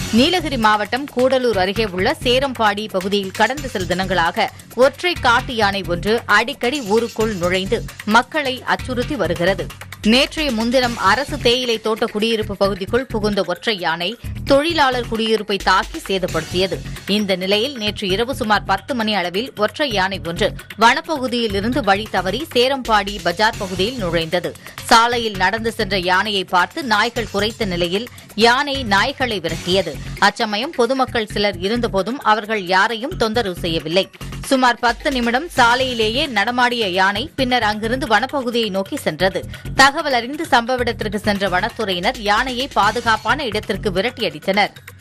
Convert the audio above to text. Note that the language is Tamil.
நீலகிரி மாவட்டம் கூடலூர் அருகே உள்ள சேரம்பாடி பகுதியில் கடந்த சில தினங்களாக ஒற்றை காட்டு யானை ஒன்று அடிக்கடி ஊருக்குள் நுழைந்து மக்களை அச்சுறுத்தி வருகிறது நேற்றைய முன்தினம் அரசு தேயிலை தோட்ட குடியிருப்பு பகுதிக்குள் புகுந்த ஒற்றை யானை தொழிலாளர் குடியிருப்பை தாக்கி சேதப்படுத்தியது இந்த நிலையில் நேற்று இரவு சுமார் பத்து மணி அளவில் ஒற்றை யானை ஒன்று வனப்பகுதியில் இருந்து வழி தவறி சேரம்பாடி பஜார் பகுதியில் நுழைந்தது சாலையில் நடந்து சென்ற யானையை பார்த்து நாய்கள் குறைத்த நிலையில் யானை நாய்களை விரட்டியது அச்சமயம் பொதுமக்கள் சிலர் இருந்தபோதும் அவர்கள் யாரையும் தொந்தரவு செய்யவில்லை சுமார் பத்து நிமிடம் சாலையிலேயே நடமாடிய யானை பின்னர் அங்கிருந்து வனப்பகுதியை நோக்கி சென்றது தகவல் அறிந்து சம்பவ இடத்திற்கு சென்ற வனத்துறையினர் யானையை பாதுகாப்பான இடத்திற்கு விரட்டியடித்தனர்